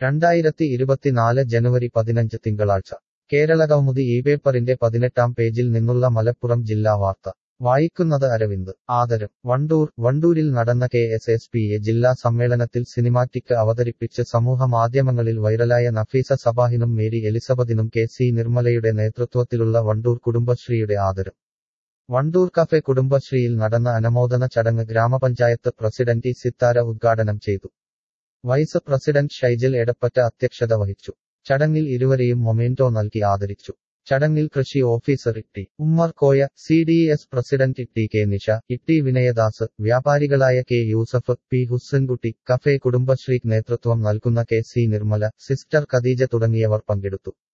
രണ്ടായിരത്തി ഇരുപത്തിനാല് ജനുവരി പതിനഞ്ച് തിങ്കളാഴ്ച കേരളകൗമുദി ഈ പേപ്പറിന്റെ പതിനെട്ടാം പേജിൽ നിന്നുള്ള മലപ്പുറം ജില്ലാ വാർത്ത വായിക്കുന്നത് അരവിന്ദ് ആദരം വണ്ടൂർ വണ്ടൂരിൽ നടന്ന K S S P A ജില്ലാ സമ്മേളനത്തിൽ സിനിമാറ്റിക് അവതരിപ്പിച്ച് സമൂഹ മാധ്യമങ്ങളിൽ വൈറലായ നഫീസ സബാഹിനും മേരി എലിസബത്തിനും കെ സി നിർമ്മലയുടെ നേതൃത്വത്തിലുള്ള വണ്ടൂർ കുടുംബശ്രീയുടെ ആദരം വണ്ടൂർ കഫെ കുടുംബശ്രീയിൽ നടന്ന അനുമോദന ചടങ്ങ് ഗ്രാമപഞ്ചായത്ത് പ്രസിഡന്റ് ഇ സിത്താര ഉദ്ഘാടനം ചെയ്തു വൈസ് പ്രസിഡന്റ് ഷൈജൽ എടപ്പറ്റ അധ്യക്ഷത വഹിച്ചു ചടങ്ങിൽ ഇരുവരെയും മൊമേന്റോ നൽകി ആദരിച്ചു ചടങ്ങിൽ കൃഷി officer Itti Ummer Koya C D S president T K Nisha Itti Vinayadas വ്യാപാരികളായ K Yusuf P Hussankutty cafe കുടുംബശ്രീക്ക് നേതൃത്വം നൽകുന്ന K C Nirmala sister Khadeeja തുടങ്ങിയവർ പങ്കെടുത്തു